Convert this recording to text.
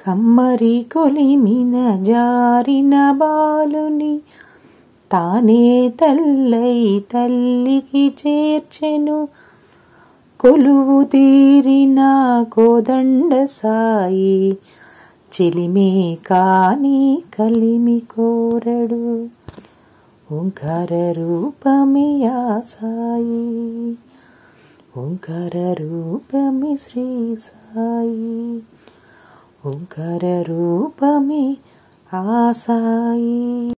కమ్మరి కొలిమిన జారిన బాలుని తానే తల్లై తల్లికి చేర్చెను కొలువు తీరిన కోదండ సాయి చెలిమే కాని కలిమి కోరడు ఓంకార రూపమే ఆ సాయి ఓంకార రూపమే శ్రీ సాయి ఓంకార రూపమే ఆ సాయి